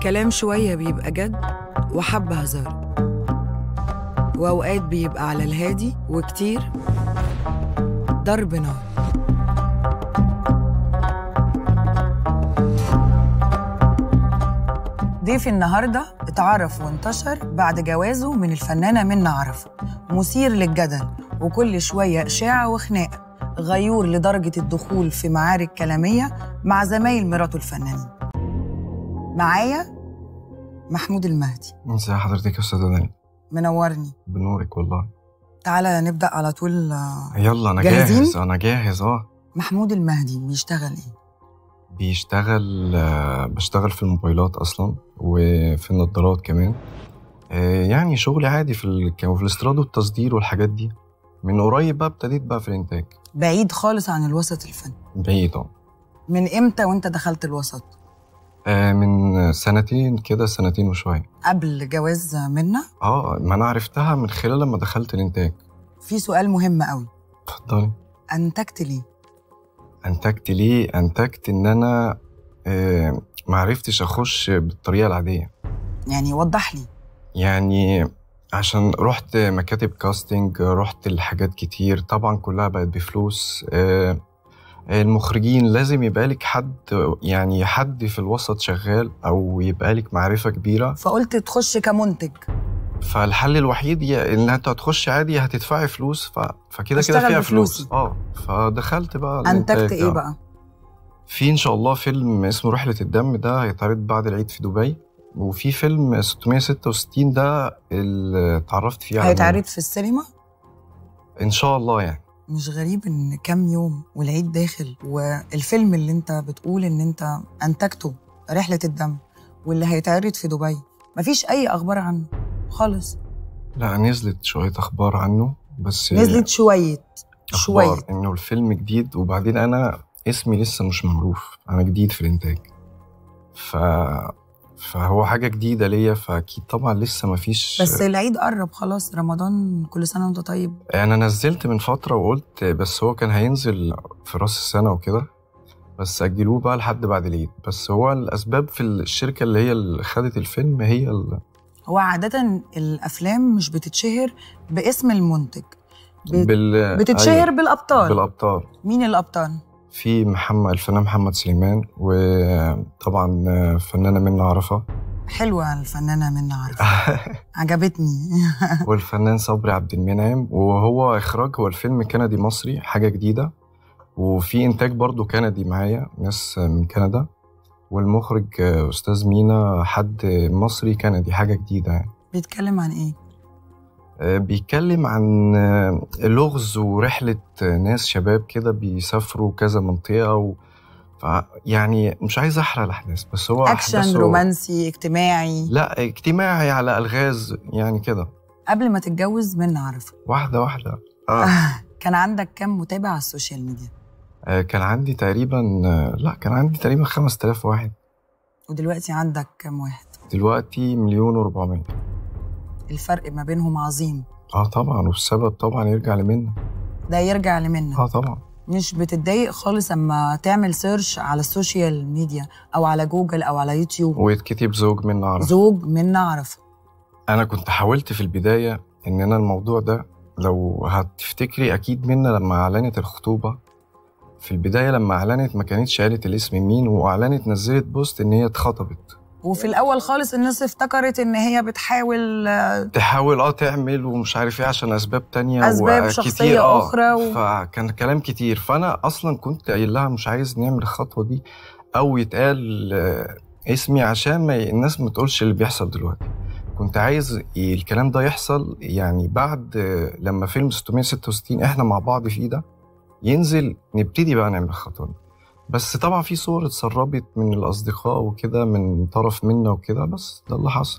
الكلام شوية بيبقى جد وحبة هزار وأوقات بيبقى على الهادي وكتير ضرب نار ضيفي النهاردة اتعرف وانتشر بعد جوازه من الفنانة منى عرفة مثير للجدل وكل شوية إشاعة وخناقة غيور لدرجة الدخول في معارك كلامية مع زمايل مراته الفنانين معايا محمود المهدي ازي حضرتك يا استاذ داني منورني بنورك والله تعالى نبدأ على طول آه، يلا انا جاهزين؟ جاهز انا جاهز اه محمود المهدي بيشتغل ايه؟ بيشتغل آه، بشتغل في الموبايلات اصلا وفي النظارات كمان آه، يعني شغلي عادي في ال... كان في الاستيراد والتصدير والحاجات دي من قريب بقى ابتديت بقى في الانتاج بعيد خالص عن الوسط الفني بعيد اه من امتى وانت دخلت الوسط؟ آه، من سنتين كده سنتين وشويه قبل جواز منا اه ما انا عرفتها من خلال لما دخلت الانتاج في سؤال مهم قوي اتفضلي انتجت ليه؟ انتجت ليه انتجت ان انا آه، ما عرفتش اخش بالطريقه العاديه يعني وضح لي يعني عشان رحت مكاتب كاستنج رحت لحاجات كتير طبعا كلها بقت بفلوس آه، المخرجين لازم يبقى لك حد يعني حد في الوسط شغال او يبقى لك معرفه كبيره فقلت تخش كمنتج فالحل الوحيد يا ان انت هتخش عادي هتدفعي فلوس ف... فكده كده أشتغل فيها بفلوسي. فلوس اه فدخلت بقى انتجت الإنتاج ايه ده. بقى؟ في ان شاء الله فيلم اسمه رحله الدم ده هيتعرض بعد العيد في دبي وفي فيلم 666 ده اللي اتعرفت فيه على هيتعرض في السينما؟ ان شاء الله يعني مش غريب ان كام يوم والعيد داخل والفيلم اللي انت بتقول ان انت انتجته رحلة الدم واللي هيتعرض في دبي مفيش اي اخبار عنه خالص لا نزلت شويه اخبار عنه بس نزلت شوية اخبار شوية انه الفيلم جديد وبعدين انا اسمي لسه مش معروف انا جديد في الانتاج ف فهو حاجه جديده ليا فاكيد طبعا لسه مفيش بس العيد قرب خلاص رمضان كل سنة وانت طيب انا نزلت من فتره وقلت بس هو كان هينزل في راس السنه وكده بس اجلوه بقى لحد بعد العيد بس هو الاسباب في الشركه اللي هي اللي خدت الفيلم هي ال... هو عادة الافلام مش بتتشهر باسم المنتج بت- بال... بتتشهر أيوة، بالابطال بالابطال مين الابطال؟ في محمد الفنان محمد سليمان وطبعا فنانه منى عرفه حلوة الفنانة منى عارفة عجبتني والفنان صبري عبد المنعم وهو اخراج هو الفيلم كندي مصري حاجه جديده وفي انتاج برضو كندي معايا ناس من كندا والمخرج استاذ مينا حد مصري كندي حاجه جديده يعني بيتكلم عن ايه؟ آه، بيتكلم عن آه، لغز ورحله ناس شباب كده بيسافروا كذا منطقه و... ف يعني مش عايز احرق الاحداث بس هو اكشن أحداثه- رومانسي اجتماعي لا اجتماعي على الغاز يعني كده قبل ما تتجوز منى عارفة واحده واحده اه كان عندك كام متابع على السوشيال ميديا آه، كان عندي تقريبا آه، لا كان عندي تقريبا 5000 واحد ودلوقتي عندك كام واحد دلوقتي مليون وربعمية الفرق ما بينهم عظيم اه طبعا والسبب طبعا يرجع لمنى ده يرجع لمنى اه طبعا مش بتتضايق خالص اما تعمل سيرش على السوشيال ميديا او على جوجل او على يوتيوب ويتكتب زوج منى عرف زوج منى عرفة انا كنت حاولت في البدايه ان انا الموضوع ده لو هتفتكري اكيد منى لما اعلنت الخطوبه في البدايه لما اعلنت ما كانتش قالت الاسم مين واعلنت نزلت بوست ان هي اتخطبت وفي الاول خالص الناس افتكرت ان هي بتحاول آه، تحاول اه تعمل ومش عارف ايه عشان اسباب تانية أسباب وكتير شخصية آه. أخرى و- فكان كلام كتير فانا اصلا كنت قايل لها مش عايز نعمل الخطوه دي او يتقال آه، اسمي عشان ما الناس ما تقولش اللي بيحصل دلوقتي كنت عايز الكلام ده يحصل يعني بعد آه، لما فيلم 666 احنا مع بعض فيه ده ينزل نبتدي بقى نعمل الخطوه دي بس طبعا في صور اتسربت من الاصدقاء وكده من طرف منا وكده بس ده اللي حصل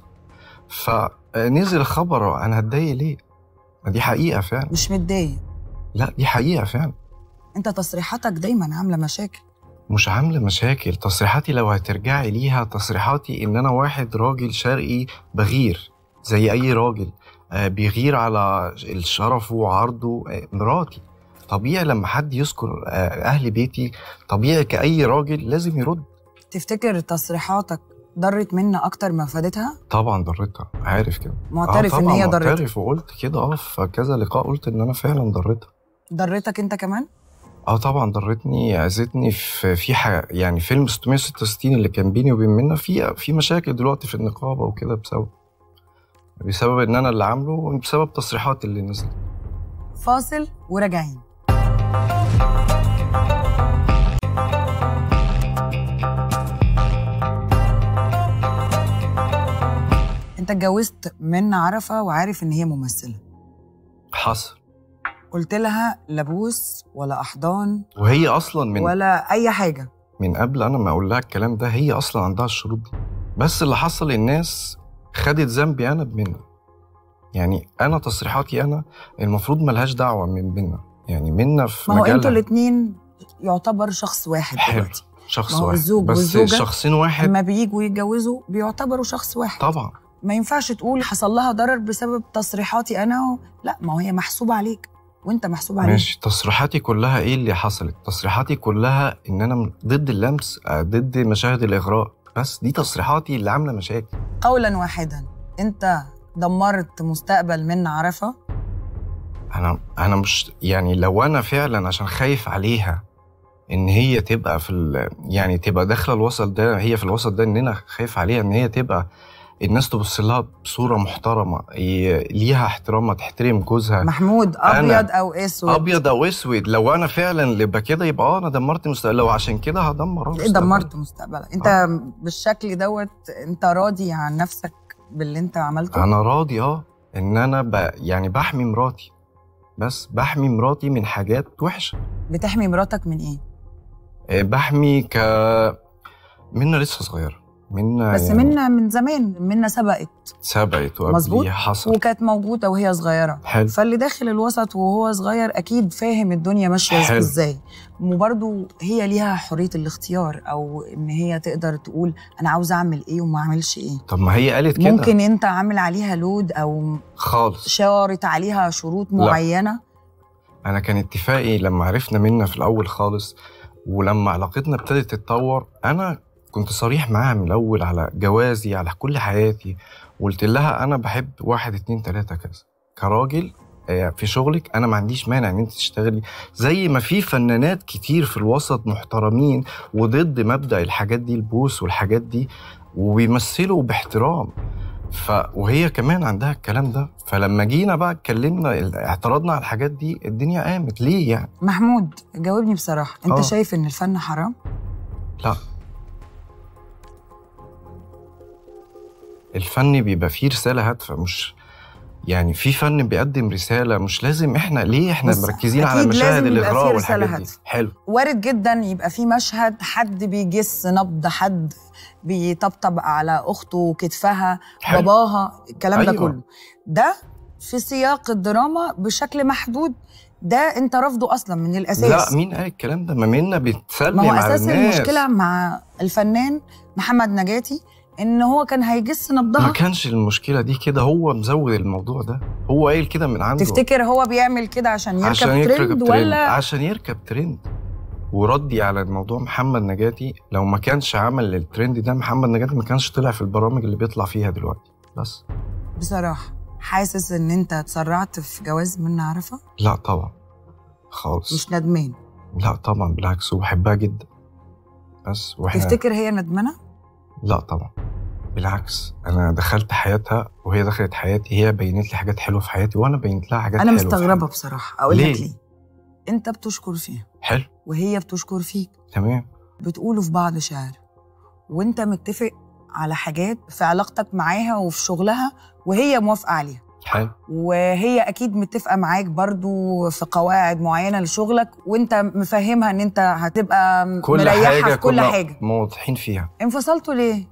فنزل الخبر انا هتضايق ليه ما دي حقيقه فعلا مش متضايق لا دي حقيقه فعلا انت تصريحاتك دايما عامله مشاكل مش عامله مشاكل تصريحاتي لو هترجعي ليها تصريحاتي ان انا واحد راجل شرقي بغير زي اي راجل آه، بيغير على شرفه وعرضه آه، مراتي طبيعي لما حد يذكر آه، اهل بيتي طبيعي كاي راجل لازم يرد تفتكر تصريحاتك ضرت منا اكتر ما فادتها طبعا ضرتها عارف كده معترف آه ان طبعاً هي ضرتك معترف وقلت كده اه في كذا لقاء قلت ان انا فعلا ضرتها ضرتك انت كمان اه طبعا ضرتني اذتني في في ح- يعني فيلم 666 اللي كان بيني وبين منى في في مشاكل دلوقتي في النقابه وكده بسبب بسبب ان انا اللي عامله وبسبب تصريحات اللي نزلت فاصل وراجعين انت اتجوزت من عرفة وعارف ان هي ممثلة حصل قلت لها لا بوس ولا احضان وهي اصلا من ولا اي حاجة من قبل انا ما اقول لها الكلام ده هي اصلا عندها الشروط دي بس اللي حصل الناس خدت ذنبي انا بمنى يعني انا تصريحاتي انا المفروض ملهاش دعوه من بينا يعني منا في ما هو مجالها انتوا الاتنين يعتبر شخص واحد حلو دلوقتي شخص ما هو واحد الزوج بس والزوجة شخصين واحد لما بييجوا يتجوزوا بيعتبروا شخص واحد طبعا ما ينفعش تقول حصل لها ضرر بسبب تصريحاتي انا و... لا ما هو هي محسوبة عليك وانت محسوب عليك ماشي تصريحاتي كلها ايه اللي حصلت تصريحاتي كلها ان انا ضد اللمس آه، ضد مشاهد الاغراء بس دي تصريحاتي اللي عامله مشاكل قولا واحدا انت دمرت مستقبل من عرفة انا انا مش يعني لو انا فعلا عشان خايف عليها ان هي تبقى في ال... يعني تبقى داخله الوسط ده هي في الوسط ده ان انا خايف عليها ان هي تبقى الناس تبص لها بصوره محترمه ي... ليها احترامها تحترم جوزها محمود ابيض او اسود ابيض او اسود لو انا فعلا اللي يبقى كده يبقى اه انا دمرت مستقبل لو عشان كده هدمر آه ايه مستقبلي. دمرت مستقبلك انت بالشكل دوت انت راضي عن نفسك باللي انت عملته انا راضي اه ان انا ب... يعني بحمي مراتي بس بحمي مراتي من حاجات وحشه بتحمي مراتك من ايه آه، بحمي ك منا لسه صغيره منا بس يعني منا من زمان منا سبقت سبقت مظبوط. وقبليها حصل وكانت موجوده وهي صغيره حلو فاللي داخل الوسط وهو صغير اكيد فاهم الدنيا ماشيه حلو. ازاي وبرضه هي ليها حريه الاختيار او ان هي تقدر تقول انا عاوزه اعمل ايه وما اعملش ايه طب ما هي قالت كده ممكن انت عامل عليها لود او خالص شارط عليها شروط لا. معينه انا كان اتفاقي لما عرفنا منا في الاول خالص ولما علاقتنا ابتدت تتطور انا كنت صريح معاها من الاول على جوازي على كل حياتي وقلت لها انا بحب واحد اتنين تلاته كذا كراجل آه، في شغلك انا ما عنديش مانع ان انت تشتغلي زي ما في فنانات كتير في الوسط محترمين وضد مبدا الحاجات دي البوس والحاجات دي وبيمثلوا باحترام ف وهي كمان عندها الكلام ده فلما جينا بقى اتكلمنا اعترضنا على الحاجات دي الدنيا قامت ليه يعني محمود جاوبني بصراحه انت آه. شايف ان الفن حرام لا الفن بيبقى فيه رسالة هادفة مش يعني في فن بيقدم رسالة مش لازم احنا ليه احنا بص، مركزين على أكيد مشاهد لازم يبقى الإغراء فيه رسالة والحاجات دي هادفة. حلو وارد جدا يبقى في مشهد حد بيجس نبض حد بيطبطب على اخته كتفها حلو. باباها الكلام ده أيوة. كله ده في سياق الدراما بشكل محدود ده انت رافضه اصلا من الاساس لا مين قال الكلام ده ما منا بتسلم ما هو على اساس الناس المشكله مع الفنان محمد نجاتي ان هو كان هيجس ما نبضها كانش المشكلة دي كده هو مزود الموضوع ده هو قايل كده من عنده تفتكر هو بيعمل كده عشان يركب عشان ترند يركب ترند ولا عشان يركب ترند وردي على الموضوع محمد نجاتي لو ما كانش عمل الترند ده محمد نجاتي ما كانش طلع في البرامج اللي بيطلع فيها دلوقتي بس بصراحه حاسس ان انت اتسرعت في جواز من عرفه لا طبعا خالص مش ندمان لا طبعا بالعكس وبحبها جدا بس واحنا تفتكر هي ندمانه لا طبعا بالعكس انا دخلت حياتها وهي دخلت حياتي هي بينت لي حاجات حلوه في حياتي وانا بينت لها حاجات انا حلوه في مستغربه حياتي. بصراحه اقول لك ليه؟ ليه انت بتشكر فيها حلو وهي بتشكر فيك تمام بتقولوا في بعض شعر وانت متفق على حاجات في علاقتك معاها وفي شغلها وهي موافقه عليها حلو وهي اكيد متفقه معاك برضو في قواعد معينه لشغلك وانت مفهمها ان انت هتبقى كل مريحها حاجه في كل كنا حاجه موضحين فيها انفصلتوا ليه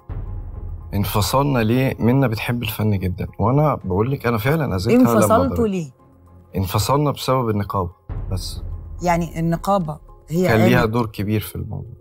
انفصلنا ليه منا بتحب الفن جدا وانا بقول لك انا فعلا اذيتها لما انفصلتوا ضربت. ليه انفصلنا بسبب النقابه بس يعني النقابه هي كان ليها قالت دور كبير في الموضوع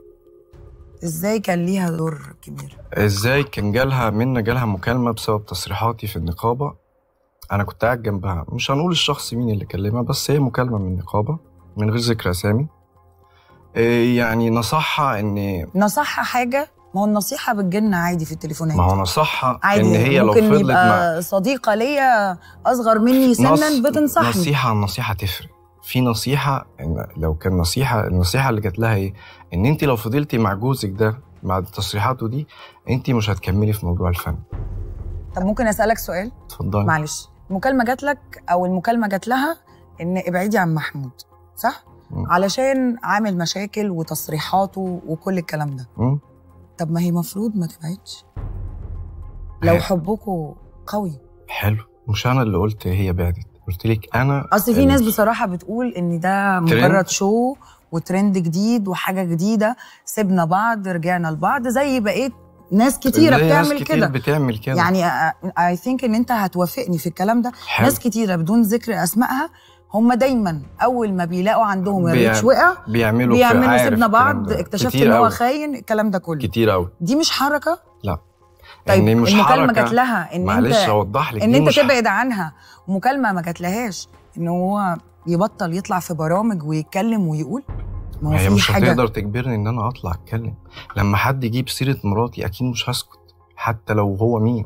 ازاي كان ليها دور كبير ازاي كان جالها منا جالها مكالمه بسبب تصريحاتي في النقابه انا كنت قاعد جنبها مش هنقول الشخص مين اللي كلمها بس هي مكالمه من النقابه من غير ذكر اسامي إيه يعني نصحها ان نصحها حاجه ما هو النصيحه بتجيلنا عادي في التليفونات ما هو نصحها عادي ان هي لو ممكن فضلت مع يبقى صديقه ليا اصغر مني سنا نص- بتنصحني نصيحة عن نصيحة تفرق في نصيحة إن لو كان نصيحة النصيحة اللي جات لها ايه؟ ان انت لو فضلتي مع جوزك ده بعد تصريحاته دي انت مش هتكملي في موضوع الفن طب ممكن اسالك سؤال اتفضلي معلش المكالمه جات لك او المكالمه جات لها ان ابعدي عن محمود صح مم. علشان عامل مشاكل وتصريحاته وكل الكلام ده مم؟ طب ما هي مفروض ما تبعدش لو هي- حبكم قوي حلو مش انا اللي قلت هي بعدت قلت لك انا اصل في ال- ناس بصراحه بتقول ان ده مجرد شو وترند جديد وحاجه جديده سيبنا بعض رجعنا لبعض زي بقيه ناس كتيره زي ناس بتعمل كتير كده بتعمل كده يعني اي ثينك ان انت هتوافقني في الكلام ده حلو. ناس كتيره بدون ذكر اسمائها هم دايما اول ما بيلاقوا عندهم بيع- الريتش وقع بيعملوا في- بيعملوا عارف سيبنا الكلام بعض ده. اكتشفت كتير ان هو أوي. خاين الكلام ده كله كتير قوي دي مش حركه لا طيب يعني مش المكالمه حركة. جات لها ان معلش انت اوضح لك ان دي انت مش تبعد عنها ومكالمه ما جاتلهاش ان هو يبطل يطلع في برامج ويتكلم ويقول ما هو هي في مش حاجه هتقدر تجبرني ان انا اطلع اتكلم لما حد يجيب سيره مراتي اكيد مش هسكت حتى لو هو مين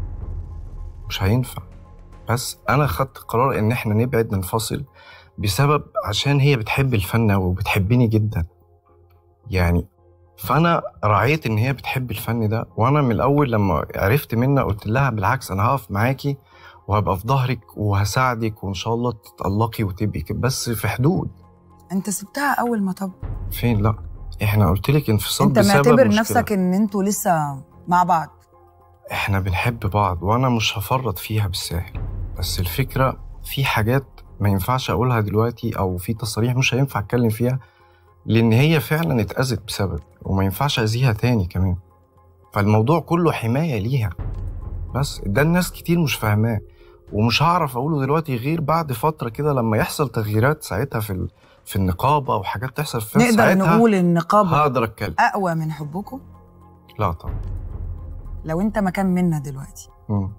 مش هينفع بس انا خدت قرار ان احنا نبعد ننفصل بسبب عشان هي بتحب الفن وبتحبني جدا يعني فانا راعيت ان هي بتحب الفن ده وانا من الاول لما عرفت منها قلت لها بالعكس انا هقف معاكي وهبقى في ظهرك وهساعدك وان شاء الله تتألقي وتبقي كده، بس في حدود انت سبتها اول ما طب فين لا احنا قلت لك انفصال انت بسبب معتبر مشكلة. نفسك ان انتوا لسه مع بعض احنا بنحب بعض وانا مش هفرط فيها بالساهل بس الفكره في حاجات ما ينفعش اقولها دلوقتي او في تصاريح مش هينفع اتكلم فيها لان هي فعلا اتاذت بسبب وما ينفعش اذيها تاني كمان فالموضوع كله حمايه ليها بس ده الناس كتير مش فاهماه ومش هعرف اقوله دلوقتي غير بعد فتره كده لما يحصل تغييرات ساعتها في ال... في النقابه وحاجات تحصل في نقدر ساعتها نقول النقابه هقدر اتكلم اقوى من حبكم لا طبعا لو انت مكان منا دلوقتي مم.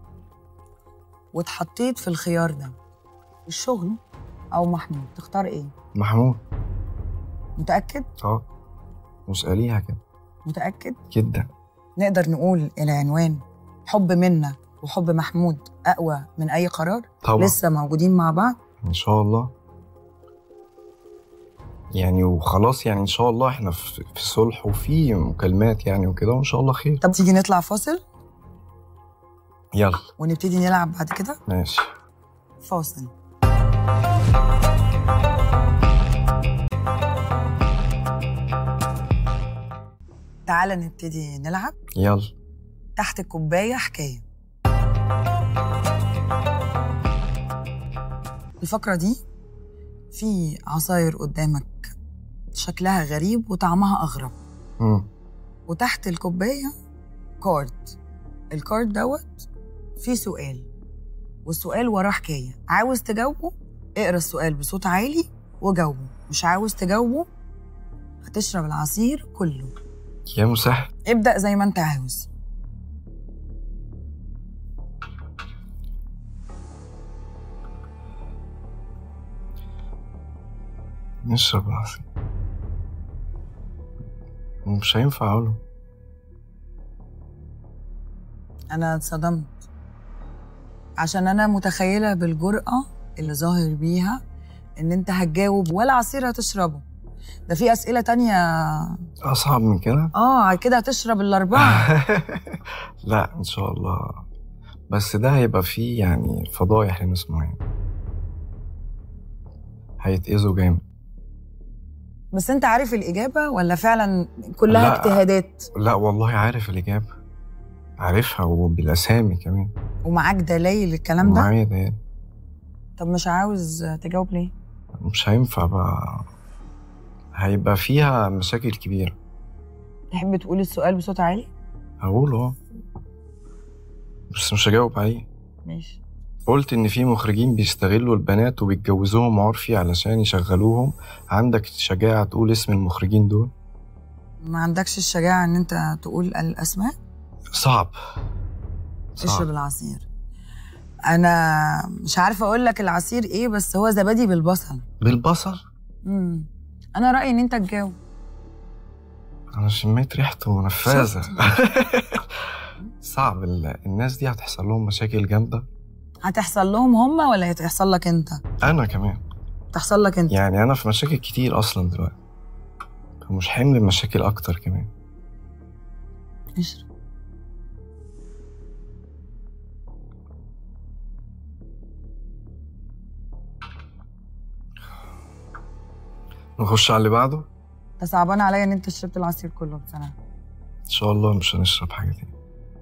واتحطيت في الخيار ده الشغل او محمود تختار ايه محمود متاكد اه واساليها كده متاكد جدا نقدر نقول العنوان حب منا وحب محمود اقوى من اي قرار طبعا لسه موجودين مع بعض ان شاء الله يعني وخلاص يعني ان شاء الله احنا في في صلح وفي مكالمات يعني وكده وان شاء الله خير طب تيجي نطلع فاصل يلا ونبتدي نلعب بعد كده ماشي فاصل تعالى نبتدي نلعب يلا تحت الكوباية حكاية الفقرة دي في عصاير قدامك شكلها غريب وطعمها أغرب مم. وتحت الكوباية كارد الكارد دوت فيه سؤال والسؤال وراه حكاية عاوز تجاوبه اقرا السؤال بصوت عالي وجاوبه مش عاوز تجاوبه هتشرب العصير كله يا مسهل ابدأ زي ما انت عاوز نشرب العصير مش هينفع اقوله انا اتصدمت عشان انا متخيله بالجرأه اللي ظاهر بيها ان انت هتجاوب ولا عصير هتشربه ده في اسئله تانية اصعب من كده اه على كده هتشرب الاربعه لا ان شاء الله بس ده هيبقى فيه يعني فضايح لناس معينة هيتأذوا جامد بس انت عارف الاجابه ولا فعلا كلها لا. اجتهادات لا والله عارف الإجابة عارفها وبالأسامي كمان ومعاك دلايل الكلام ده معايا ده طب مش عاوز تجاوب ليه مش هينفع بقى هيبقى فيها مشاكل كبيرة تحب تقول السؤال بصوت عالي هقول اه بس مش هجاوب عليه ماشي قلت إن في مخرجين بيستغلوا البنات وبيتجوزوهم عرفي علشان يشغلوهم عندك شجاعة تقول اسم المخرجين دول ما عندكش الشجاعه ان انت تقول الاسماء صعب اشرب صعب العصير انا مش عارفه اقول لك العصير ايه بس هو زبادي بالبصل بالبصل امم انا رايي ان انت تجاوب انا شميت ريحته نفاذه صعب ال- الناس دي هتحصل لهم مشاكل جامده هتحصل لهم هم ولا هتحصل لك انت انا كمان تحصل لك انت يعني انا في مشاكل كتير اصلا دلوقتي مش حمل مشاكل اكتر كمان اشرب نخش على اللي بعده انت صعبان عليا ان انت شربت العصير كله بصراحه ان شاء الله مش هنشرب حاجه تاني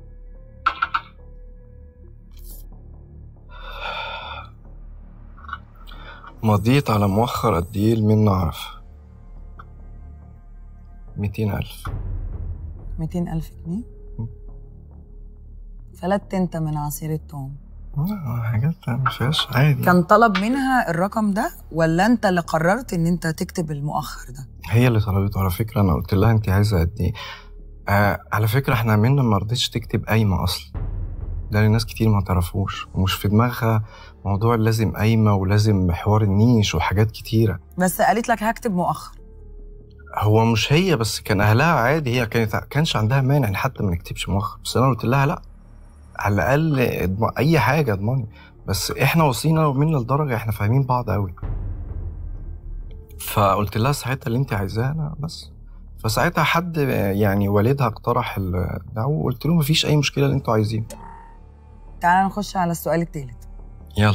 مضيت على مؤخر قد ايه المين نعرف ميتين ألف 200000 جنيه م. فلت انت من عصير التوم لا، حاجات ما فيهاش عادي كان طلب منها الرقم ده ولا انت اللي قررت ان انت تكتب المؤخر ده هي اللي طلبته على فكرة أنا قلت لها أنت عايزة قد إيه آه على فكرة إحنا عملنا ما رضيتش تكتب قايمة أصلا ده لناس كتير ما تعرفوش ومش في دماغها موضوع لازم قايمة ولازم حوار النيش وحاجات كتيرة بس قالت لك هكتب مؤخر هو مش هي بس كان أهلها عادي هي كانت كانش عندها مانع إن حتى ما نكتبش مؤخر بس أنا قلت لها لأ على الأقل اضم- أي حاجة اضمني بس إحنا واصلين أنا ومنى لدرجة إحنا فاهمين بعض أوي فقلت لها ساعتها اللي أنت عايزاه أنا بس فساعتها حد يعني والدها اقترح ال- ده وقلت له مفيش أي مشكلة اللي أنتوا عايزينه تعال نخش على السؤال الثالث يلا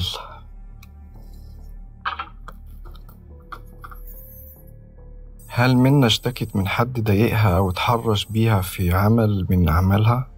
هل منا اشتكت من حد ضايقها أو اتحرش بيها في عمل من أعمالها؟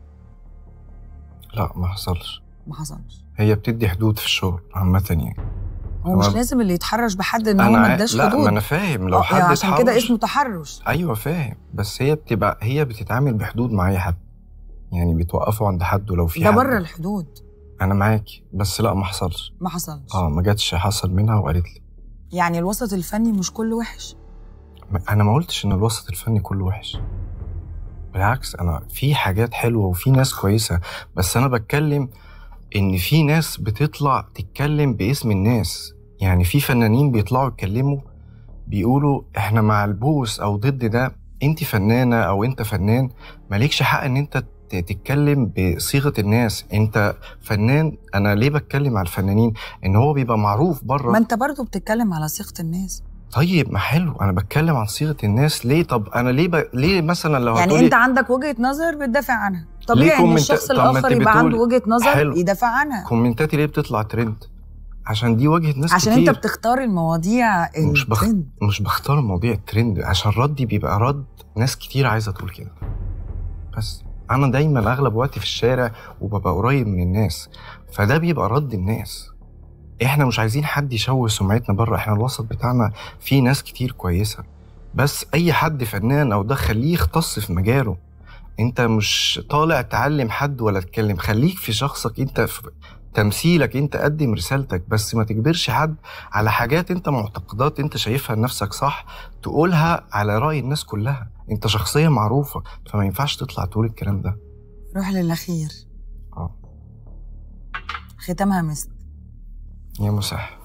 لا ما حصلش ما حصلش هي بتدي حدود في الشغل عامة يعني هو مش هو- لازم اللي يتحرش بحد ان هو أنا ما ع- اداش لا حدود ما أنا فاهم لو آه، حد يعني عشان كده اتحرش- اسمه تحرش أيوة فاهم بس هي بتبقى هي بتتعامل بحدود مع أي حد يعني بيتوقفوا عند حد ولو في ده حد بره الحدود أنا معاكي بس لا ما حصلش ما حصلش اه ما جاتش حصل منها وقالت لي يعني الوسط الفني مش كله وحش انا ما قلتش ان الوسط الفني كله وحش بالعكس انا في حاجات حلوه وفي ناس كويسه بس انا بتكلم ان في ناس بتطلع تتكلم باسم الناس يعني في فنانين بيطلعوا يتكلموا بيقولوا احنا مع البوس او ضد ده انت فنانه او انت فنان مالكش حق ان انت ت- تتكلم بصيغه الناس انت فنان انا ليه بتكلم على الفنانين ان هو بيبقى معروف بره ما انت برضو بتتكلم على صيغه الناس طيب ما حلو انا بتكلم عن صيغه الناس ليه طب انا ليه ب... ليه مثلا لو يعني هتقولي انت عندك وجهه نظر بتدافع عنها طبيعي ان كومنت- الشخص طب ما الاخر انت يبقى عنده بتقولي- وجهه نظر حلو. يدافع عنها كومنتاتي ليه بتطلع ترند عشان دي وجهه ناس عشان كتير انت بتختار المواضيع مش بخ- الترند مش بختار مواضيع الترند عشان ردي بيبقى رد ناس كتير عايزه تقول كده بس انا دايما اغلب وقتي في الشارع وببقى قريب من الناس فده بيبقى رد الناس احنا مش عايزين حد يشوه سمعتنا بره احنا الوسط بتاعنا فيه ناس كتير كويسه بس اي حد فنان او ده خليه يختص في مجاله انت مش طالع تعلم حد ولا تتكلم خليك في شخصك انت في تمثيلك انت قدم رسالتك بس ما تجبرش حد على حاجات انت معتقدات انت شايفها لنفسك صح تقولها على رأي الناس كلها انت شخصية معروفة فما ينفعش تطلع تقول الكلام ده روح للاخير اه ختامها مسك يا مسح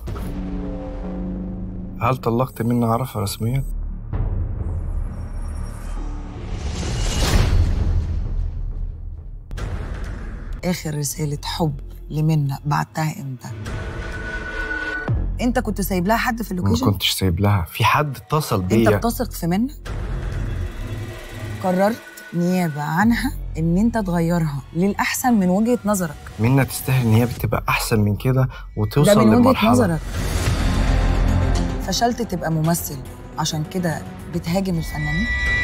هل طلقت مني عرفة رسميا؟ اخر رساله حب لمنى بعتها امتى انت كنت سايب لها حد في ما اللوكيشن كنتش سايب لها في حد اتصل انت بيا بتثق في منى قررت نيابه عنها ان انت تغيرها للاحسن من وجهه نظرك منى تستاهل ان هي بتبقى احسن من كده ده وتوصل من وجهه لمرحلة نظرك فشلت تبقى ممثل عشان كده بتهاجم الفنانين